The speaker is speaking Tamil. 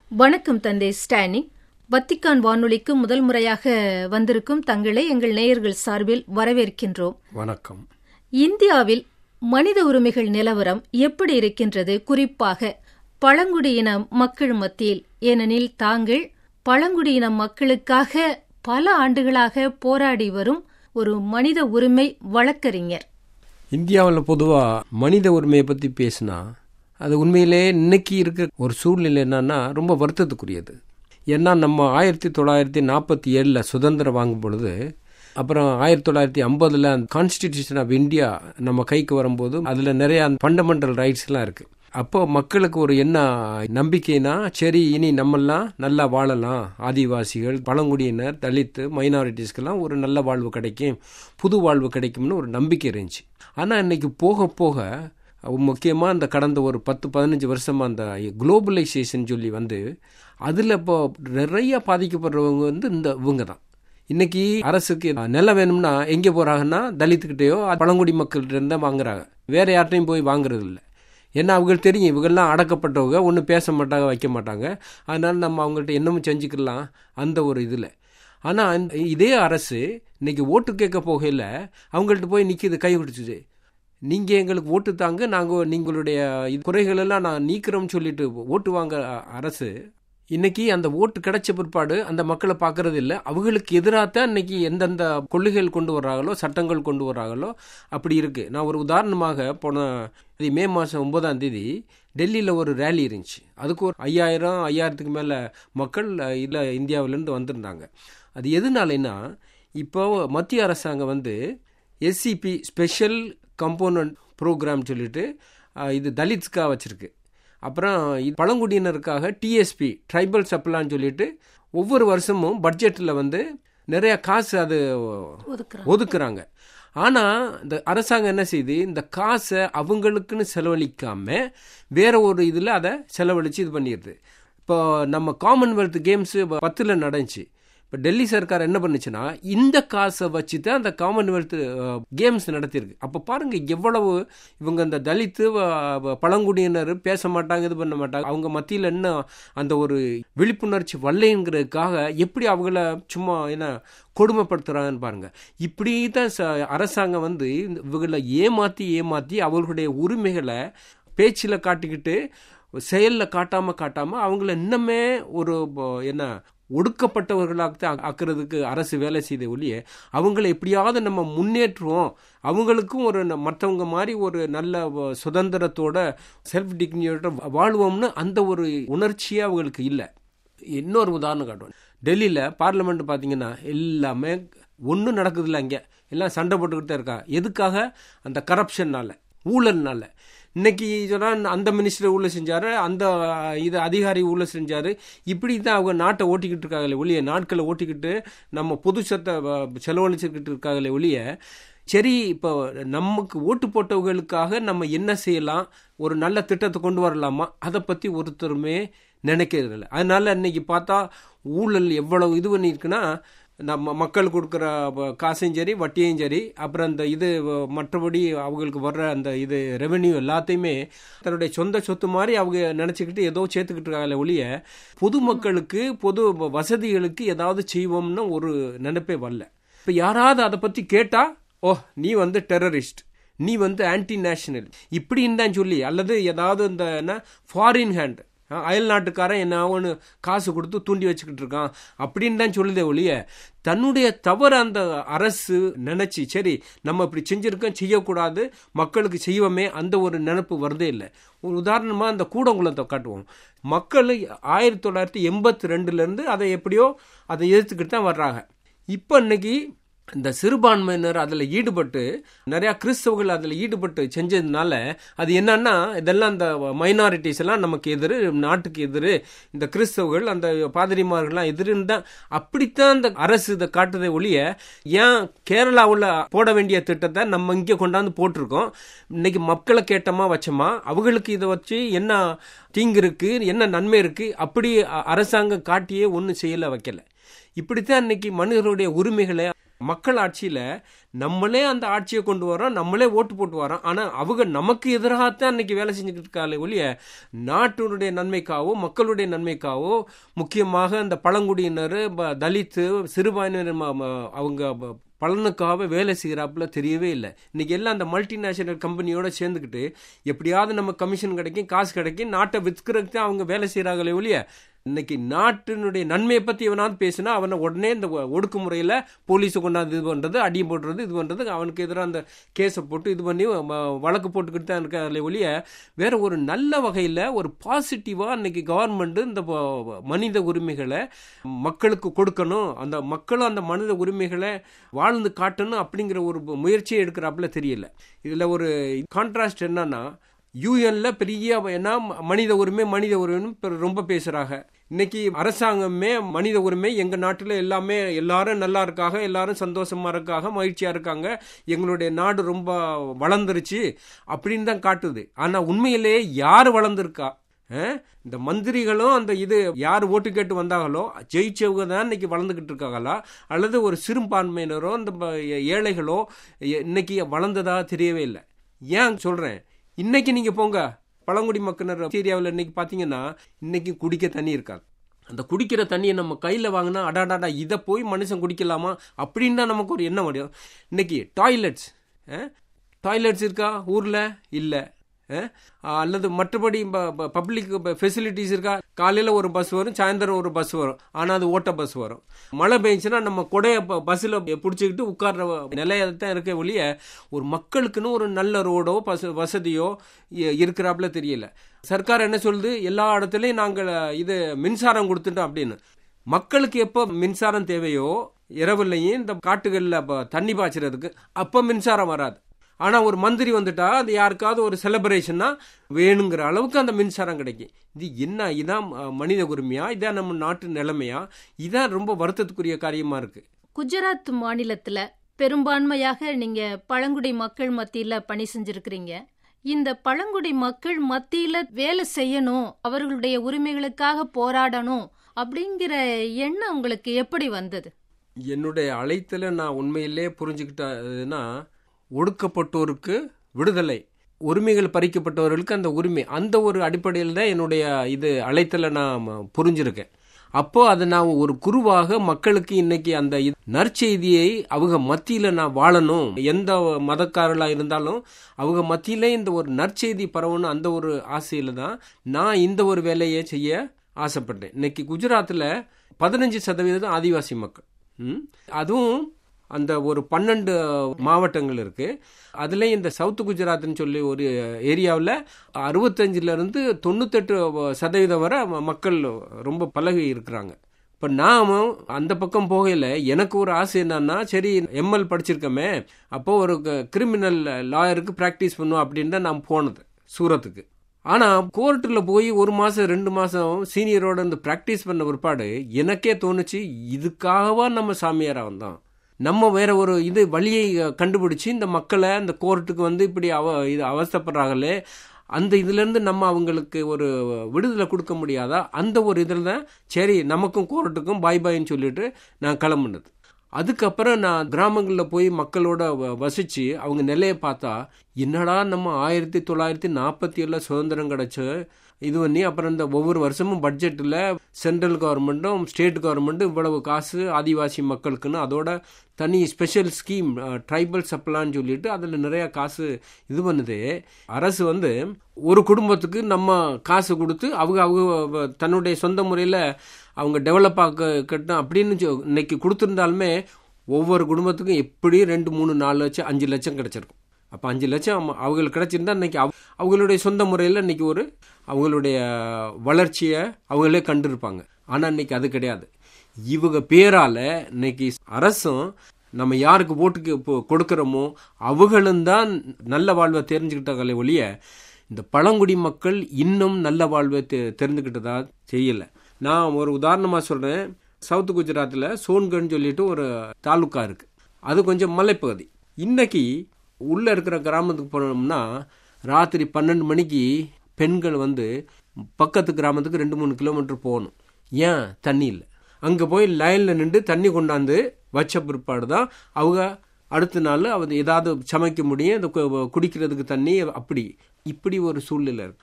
வணக்கம் தந்தை ஸ்டானி வத்திக்கான் வானொலிக்கு முதல் முறையாக வந்திருக்கும் தங்களை எங்கள் நேயர்கள் சார்பில் வரவேற்கின்றோம் வணக்கம் இந்தியாவில் மனித உரிமைகள் நிலவரம் எப்படி இருக்கின்றது குறிப்பாக பழங்குடியின மக்கள் மத்தியில் ஏனெனில் தாங்கள் பழங்குடியின மக்களுக்காக பல ஆண்டுகளாக போராடி வரும் ஒரு மனித உரிமை வழக்கறிஞர் இந்தியாவில் பொதுவாக மனித உரிமையை பற்றி பேசினா அது உண்மையிலே இன்னைக்கு இருக்க ஒரு சூழ்நிலை என்னன்னா ரொம்ப வருத்தத்துக்குரியது ஏன்னா நம்ம ஆயிரத்தி தொள்ளாயிரத்தி நாற்பத்தி ஏழில் சுதந்திரம் வாங்கும் பொழுது அப்புறம் ஆயிரத்தி தொள்ளாயிரத்தி ஐம்பதில் கான்ஸ்டிடியூஷன் ஆஃப் இந்தியா நம்ம கைக்கு வரும்போது அதில் நிறைய ஃபண்டமெண்டல் ரைட்ஸ்லாம் இருக்குது அப்போ மக்களுக்கு ஒரு என்ன நம்பிக்கைனா சரி இனி நம்மெல்லாம் நல்லா வாழலாம் ஆதிவாசிகள் பழங்குடியினர் தலித்து மைனாரிட்டிஸ்க்கெல்லாம் ஒரு நல்ல வாழ்வு கிடைக்கும் புது வாழ்வு கிடைக்கும்னு ஒரு நம்பிக்கை இருந்துச்சு ஆனால் இன்னைக்கு போக போக முக்கியமாக அந்த கடந்த ஒரு பத்து பதினஞ்சு வருஷமாக அந்த குளோபலைசேஷன் சொல்லி வந்து அதில் இப்போ நிறைய பாதிக்கப்படுறவங்க வந்து இந்த இவங்க தான் இன்னைக்கு அரசுக்கு நிலம் வேணும்னா எங்கே போகிறாங்கன்னா தலித்துக்கிட்டேயோ பழங்குடி மக்கள்கிட்ட இருந்தால் வாங்குறாங்க வேற யார்ட்டையும் போய் வாங்குறது இல்லை ஏன்னா அவங்களுக்கு தெரியும் இவங்கெல்லாம் அடக்கப்பட்டவங்க ஒன்றும் பேச மாட்டாங்க வைக்க மாட்டாங்க அதனால நம்ம அவங்கள்ட்ட என்னமும் செஞ்சுக்கலாம் அந்த ஒரு இதில் ஆனால் இதே அரசு இன்னைக்கு ஓட்டு கேட்க போகையில் அவங்கள்ட்ட போய் நிற்கிது கை பிடிச்சிது நீங்கள் எங்களுக்கு ஓட்டு தாங்க நாங்கள் நீங்களுடைய குறைகளெல்லாம் நான் நீக்கிறோம்னு சொல்லிட்டு ஓட்டு வாங்க அரசு இன்னைக்கு அந்த ஓட்டு கிடைச்ச பிற்பாடு அந்த மக்களை பார்க்கறது இல்லை அவங்களுக்கு எதிராக தான் இன்னைக்கு எந்தெந்த கொள்கைகள் கொண்டு வர்றாங்களோ சட்டங்கள் கொண்டு வர்றாங்களோ அப்படி இருக்கு நான் ஒரு உதாரணமாக போன மே மாதம் ஒன்பதாம் தேதி டெல்லியில் ஒரு ரேலி இருந்துச்சு அதுக்கு ஒரு ஐயாயிரம் ஐயாயிரத்துக்கு மேலே மக்கள் இல்லை இந்தியாவிலேருந்து வந்திருந்தாங்க அது எதுனாலன்னா இப்போ மத்திய அரசாங்கம் வந்து எஸ்சிபி ஸ்பெஷல் கம்போனன்ட் ப்ரோக்ராம் சொல்லிட்டு இது தலித்ஸ்க்காக வச்சுருக்கு அப்புறம் பழங்குடியினருக்காக டிஎஸ்பி ட்ரைபல் சப்ளான்னு சொல்லிட்டு ஒவ்வொரு வருஷமும் பட்ஜெட்டில் வந்து நிறைய காசு அது ஒதுக்குறாங்க ஆனால் இந்த அரசாங்கம் என்ன செய்யுது இந்த காசை அவங்களுக்குன்னு செலவழிக்காம வேற ஒரு இதில் அதை செலவழித்து இது பண்ணிடுது இப்போ நம்ம காமன்வெல்த் கேம்ஸு பத்தில் நடந்துச்சு இப்போ டெல்லி சர்க்கார் என்ன பண்ணுச்சுன்னா இந்த காசை வச்சு தான் அந்த காமன்வெல்த் கேம்ஸ் நடத்தியிருக்கு அப்போ பாருங்க எவ்வளவு இவங்க இந்த தலித்து பழங்குடியினர் பேச மாட்டாங்க இது பண்ண மாட்டாங்க அவங்க மத்தியில் என்ன அந்த ஒரு விழிப்புணர்ச்சி வரலைங்கிறதுக்காக எப்படி அவங்கள சும்மா என்ன கொடுமைப்படுத்துறாங்கன்னு பாருங்க இப்படி தான் அரசாங்கம் வந்து இவங்களை ஏமாற்றி ஏமாற்றி அவர்களுடைய உரிமைகளை பேச்சில் காட்டிக்கிட்டு செயலில் காட்டாமல் காட்டாமல் அவங்கள இன்னமே ஒரு என்ன ஒடுக்கப்பட்டவர்களாக ஆக்கிறதுக்கு அரசு வேலை செய்த ஒழிய அவங்கள எப்படியாவது நம்ம முன்னேற்றுவோம் அவங்களுக்கும் ஒரு மற்றவங்க மாதிரி ஒரு நல்ல சுதந்திரத்தோட செல்ஃப் டிக்னியோட வாழ்வோம்னு அந்த ஒரு உணர்ச்சியே அவங்களுக்கு இல்லை இன்னொரு உதாரணம் காட்டுவோம் டெல்லியில் பார்லிமெண்ட் பார்த்தீங்கன்னா எல்லாமே ஒன்றும் நடக்குதில்ல அங்கே எல்லாம் சண்டை போட்டுக்கிட்டு தான் இருக்கா எதுக்காக அந்த கரப்ஷன்னால ஊழல்னால இன்னைக்கு சொன்னால் அந்த மினிஸ்டர் ஊழல் செஞ்சார் அந்த இது அதிகாரி ஊழல் செஞ்சார் இப்படி தான் அவங்க நாட்டை ஓட்டிக்கிட்டு இருக்காங்களே ஒழிய நாட்களை ஓட்டிக்கிட்டு நம்ம பொது சத்தை செலவழிச்சுக்கிட்டு இருக்காங்களே ஒழிய சரி இப்போ நமக்கு ஓட்டு போட்டவர்களுக்காக நம்ம என்ன செய்யலாம் ஒரு நல்ல திட்டத்தை கொண்டு வரலாமா அதை பற்றி ஒருத்தருமே நினைக்கிறது இல்லை அதனால இன்னைக்கு பார்த்தா ஊழல் எவ்வளவு இது பண்ணியிருக்குன்னா நம்ம மக்கள் கொடுக்குற காசையும் சரி வட்டியும் சரி அப்புறம் அந்த இது மற்றபடி அவங்களுக்கு வர்ற அந்த இது ரெவென்யூ எல்லாத்தையுமே தன்னுடைய சொந்த சொத்து மாதிரி அவங்க நினச்சிக்கிட்டு ஏதோ சேர்த்துக்கிட்டு இருக்காங்களே ஒழிய பொதுமக்களுக்கு பொது வசதிகளுக்கு ஏதாவது செய்வோம்னு ஒரு நினைப்பே வரல இப்போ யாராவது அதை பற்றி கேட்டால் ஓ நீ வந்து டெரரிஸ்ட் நீ வந்து ஆன்டி நேஷனல் இப்படின்னு தான் சொல்லி அல்லது ஏதாவது இந்த என்ன ஃபாரின் ஹேண்ட் அயல் நாட்டுக்காரன் என்ன ஒன்று காசு கொடுத்து தூண்டி வச்சுக்கிட்டு இருக்கான் அப்படின்னு தான் சொல்லுதே ஒழிய தன்னுடைய தவறு அந்த அரசு நினைச்சு சரி நம்ம இப்படி செஞ்சிருக்கோம் செய்யக்கூடாது மக்களுக்கு செய்வோமே அந்த ஒரு நினப்பு வருதே இல்லை ஒரு உதாரணமாக அந்த கூடங்குளத்தை காட்டுவோம் மக்கள் ஆயிரத்தி தொள்ளாயிரத்தி எண்பத்தி ரெண்டுலேருந்து அதை எப்படியோ அதை எதிர்த்துக்கிட்டு தான் வர்றாங்க இப்போ இன்னைக்கு இந்த சிறுபான்மையினர் அதில் ஈடுபட்டு நிறையா கிறிஸ்தவர்கள் அதில் ஈடுபட்டு செஞ்சதுனால அது என்னன்னா இதெல்லாம் இந்த மைனாரிட்டிஸ் எல்லாம் நமக்கு எதிர் நாட்டுக்கு எதிர் இந்த கிறிஸ்தவர்கள் அந்த பாதிரிமார்கள்லாம் எதிர்ன்னு தான் அப்படித்தான் இந்த அரசு இதை காட்டுதை ஒழிய ஏன் கேரளாவில் போட வேண்டிய திட்டத்தை நம்ம இங்கே கொண்டாந்து போட்டிருக்கோம் இன்னைக்கு மக்களை கேட்டோமா வச்சோமா அவங்களுக்கு இதை வச்சு என்ன தீங்கு இருக்கு என்ன நன்மை இருக்கு அப்படி அரசாங்கம் காட்டியே ஒன்றும் செய்யலை வைக்கல இப்படித்தான் இன்னைக்கு மனிதர்களுடைய உரிமைகளை மக்கள் ஆட்சியில் நம்மளே அந்த ஆட்சியை கொண்டு வரோம் நம்மளே ஓட்டு போட்டு வரோம் ஆனால் அவங்க நமக்கு எதிராகத்தான் இன்னைக்கு வேலை செஞ்சுக்கிட்டு இருக்காங்களே ஒழிய நாட்டினுடைய நன்மைக்காவோ மக்களுடைய நன்மைக்காவோ முக்கியமாக இந்த பழங்குடியினர் தலித்து சிறுபான்மையினர் அவங்க பலனுக்காக வேலை செய்கிறாப்புல தெரியவே இல்லை இன்னைக்கு எல்லாம் அந்த மல்டிநேஷனல் கம்பெனியோட சேர்ந்துக்கிட்டு எப்படியாவது நம்ம கமிஷன் கிடைக்கும் காசு கிடைக்கும் நாட்டை விற்கிறதுக்கு தான் அவங்க வேலை செய்கிறாங்களே ஒழிய இன்னைக்கு நாட்டினுடைய நன்மையை பற்றி எவனாவது பேசினா அவனை உடனே இந்த ஒடுக்குமுறையில் போலீஸை கொண்டாந்து இது பண்ணுறது அடி போடுறது இது பண்ணுறது அவனுக்கு எதிராக அந்த கேஸை போட்டு இது பண்ணி வழக்கு போட்டுக்கிட்டு தான் இருக்காங்களே ஒழிய வேற ஒரு நல்ல வகையில் ஒரு பாசிட்டிவாக இன்னைக்கு கவர்மெண்ட் இந்த மனித உரிமைகளை மக்களுக்கு கொடுக்கணும் அந்த மக்களும் அந்த மனித உரிமைகளை வாழ்ந்து காட்டணும் அப்படிங்கிற ஒரு முயற்சியை எடுக்கிறாப்புல தெரியல இதில் ஒரு கான்ட்ராஸ்ட் என்னன்னா யூஎன்ல பெரிய என்ன மனித உரிமை மனித உரிமை ரொம்ப பேசுறாங்க இன்னைக்கு அரசாங்கமே மனித உரிமை எங்க நாட்டில் எல்லாமே எல்லாரும் நல்லா இருக்காங்க எல்லாரும் சந்தோஷமா இருக்காங்க மகிழ்ச்சியா இருக்காங்க எங்களுடைய நாடு ரொம்ப வளர்ந்துருச்சு அப்படின்னு தான் காட்டுது ஆனா உண்மையிலேயே யார் வளர்ந்துருக்கா இந்த மந்திரிகளும் அந்த இது யார் ஓட்டு கேட்டு வந்தாங்களோ ஜெயிச்சவங்க தான் இன்னைக்கு வளர்ந்துக்கிட்டு இருக்காங்களா அல்லது ஒரு சிறுபான்மையினரோ இந்த ஏழைகளோ இன்னைக்கு வளர்ந்ததா தெரியவே இல்லை ஏன் சொல்றேன் இன்னைக்கு நீங்க போங்க பழங்குடி மக்களினர் ஏரியாவில் இன்னைக்கு பார்த்தீங்கன்னா இன்னைக்கு குடிக்க தண்ணி இருக்காது அந்த குடிக்கிற தண்ணியை நம்ம கையில் வாங்கினா அடாடாடா இதை போய் மனுஷன் குடிக்கலாமா அப்படின்னு தான் நமக்கு ஒரு எண்ணம் முடியும் இன்னைக்கு டாய்லெட்ஸ் டாய்லெட்ஸ் இருக்கா ஊரில் இல்லை அல்லது மற்றபடி பப்ளிக் ஃபெசிலிட்டிஸ் இருக்கா காலையில் ஒரு பஸ் வரும் சாயந்தரம் ஒரு பஸ் வரும் ஆனால் அது ஓட்ட பஸ் வரும் மழை பெஞ்சுன்னா நம்ம கொடைய பஸ்ஸில் பிடிச்சிக்கிட்டு உட்கார்ற நிலையத்தான் இருக்க ஒழிய ஒரு மக்களுக்குன்னு ஒரு நல்ல ரோடோ பஸ் வசதியோ இருக்கிறாப்புல தெரியல சர்க்கார் என்ன சொல்லுது எல்லா இடத்துலையும் நாங்கள் இது மின்சாரம் கொடுத்துட்டோம் அப்படின்னு மக்களுக்கு எப்போ மின்சாரம் தேவையோ இரவுலையும் இந்த காட்டுகளில் தண்ணி பாய்ச்சறதுக்கு அப்போ மின்சாரம் வராது ஆனால் ஒரு மந்திரி வந்துட்டா அது யாருக்காவது ஒரு செலிப்ரேஷன்னா வேணுங்கிற அளவுக்கு அந்த மின்சாரம் கிடைக்கும் இது என்ன இதான் மனித உரிமையா இதான் நம்ம நாட்டு நிலைமையா இதான் ரொம்ப வருத்தத்துக்குரிய காரியமா இருக்கு குஜராத் மாநிலத்துல பெரும்பான்மையாக நீங்க பழங்குடி மக்கள் மத்தியில பணி செஞ்சிருக்கிறீங்க இந்த பழங்குடி மக்கள் மத்தியில வேலை செய்யணும் அவர்களுடைய உரிமைகளுக்காக போராடணும் அப்படிங்கிற எண்ணம் உங்களுக்கு எப்படி வந்தது என்னுடைய அழைத்துல நான் உண்மையிலே புரிஞ்சுக்கிட்டதுன்னா ஒடுக்கப்பட்டோருக்கு விடுதலை உரிமைகள் பறிக்கப்பட்டவர்களுக்கு அந்த உரிமை அந்த ஒரு அடிப்படையில் தான் என்னுடைய இது அழைத்தல நான் புரிஞ்சிருக்கேன் அப்போ அதை நான் ஒரு குருவாக மக்களுக்கு இன்னைக்கு அந்த நற்செய்தியை அவங்க மத்தியில நான் வாழணும் எந்த மதக்காரர்களா இருந்தாலும் அவங்க மத்தியில இந்த ஒரு நற்செய்தி பரவணும் அந்த ஒரு ஆசையில தான் நான் இந்த ஒரு வேலையை செய்ய ஆசைப்பட்டேன் இன்னைக்கு குஜராத்தில் பதினஞ்சு சதவீதம் ஆதிவாசி மக்கள் அதுவும் அந்த ஒரு பன்னெண்டு மாவட்டங்கள் இருக்கு அதுல இந்த சவுத் குஜராத்னு சொல்லி ஒரு ஏரியாவில் அறுபத்தஞ்சுல இருந்து தொண்ணூத்தெட்டு சதவீதம் வரை மக்கள் ரொம்ப பழகி இருக்கிறாங்க இப்போ நாமும் அந்த பக்கம் போகையில் எனக்கு ஒரு ஆசை என்னன்னா சரி எம்எல் படிச்சிருக்கோமே அப்போ ஒரு கிரிமினல் லாயருக்கு ப்ராக்டிஸ் பண்ணுவோம் அப்படின்னு தான் நான் போனது சூரத்துக்கு ஆனால் கோர்ட்டில் போய் ஒரு மாதம் ரெண்டு மாதம் சீனியரோட இந்த ப்ராக்டிஸ் பண்ண பிற்பாடு எனக்கே தோணுச்சு இதுக்காகவா நம்ம சாமியாராக வந்தோம் நம்ம வேற ஒரு இது வழியை கண்டுபிடிச்சு இந்த மக்களை இந்த கோர்ட்டுக்கு வந்து இப்படி அவ இது அவஸ்தப்படுறாங்களே அந்த இதுலேருந்து நம்ம அவங்களுக்கு ஒரு விடுதலை கொடுக்க முடியாதா அந்த ஒரு இதில் தான் சரி நமக்கும் கோர்ட்டுக்கும் பாய் பாய்ன்னு சொல்லிட்டு நான் கிளம்புனது அதுக்கப்புறம் நான் கிராமங்களில் போய் மக்களோட வசித்து அவங்க நிலையை பார்த்தா என்னடா நம்ம ஆயிரத்தி தொள்ளாயிரத்தி நாற்பத்தி ஏழில் சுதந்திரம் கிடச்சி இது பண்ணி அப்புறம் இந்த ஒவ்வொரு வருஷமும் பட்ஜெட்டில் சென்ட்ரல் கவர்மெண்ட்டும் ஸ்டேட் கவர்மெண்ட்டும் இவ்வளவு காசு ஆதிவாசி மக்களுக்குன்னு அதோட தனி ஸ்பெஷல் ஸ்கீம் ட்ரைபல் சப்ளான்னு சொல்லிட்டு அதில் நிறையா காசு இது பண்ணுது அரசு வந்து ஒரு குடும்பத்துக்கு நம்ம காசு கொடுத்து அவங்க அவங்க தன்னுடைய சொந்த முறையில் அவங்க டெவலப் ஆக்கட்டும் அப்படின்னு இன்னைக்கு கொடுத்துருந்தாலுமே ஒவ்வொரு குடும்பத்துக்கும் எப்படி ரெண்டு மூணு நாலு லட்சம் அஞ்சு லட்சம் கிடச்சிருக்கும் அப்போ அஞ்சு லட்சம் அவங்களுக்கு கிடச்சிருந்தா இன்னைக்கு அவங்களுடைய சொந்த முறையில் இன்னைக்கு ஒரு அவங்களுடைய வளர்ச்சியை அவங்களே கண்டிருப்பாங்க ஆனால் இன்னைக்கு அது கிடையாது இவங்க பேரால இன்னைக்கு அரசும் நம்ம யாருக்கு ஓட்டுக்கு கொடுக்குறோமோ அவங்களும் தான் நல்ல வாழ்வை தெரிஞ்சுக்கிட்டாங்களே ஒழிய இந்த பழங்குடி மக்கள் இன்னும் நல்ல வாழ்வை தெ தெரிஞ்சுக்கிட்டதா தெரியல நான் ஒரு உதாரணமாக சொல்கிறேன் சவுத் குஜராத்தில் சோன்கன் சொல்லிட்டு ஒரு தாலுக்கா இருக்கு அது கொஞ்சம் மலைப்பகுதி இன்னைக்கு உள்ளே இருக்கிற கிராமத்துக்கு போனோம்னா ராத்திரி பன்னெண்டு மணிக்கு பெண்கள் வந்து பக்கத்து கிராமத்துக்கு ரெண்டு மூணு கிலோமீட்டர் போகணும் ஏன் தண்ணி இல்லை அங்கே போய் லைனில் நின்று தண்ணி கொண்டாந்து வச்ச பிற்பாடு தான் அவங்க அடுத்த நாள் அவர் ஏதாவது சமைக்க முடியும் அந்த கு- குடிக்கிறதுக்கு தண்ணி அப்படி இப்படி ஒரு சூழ்நிலை இருக்கு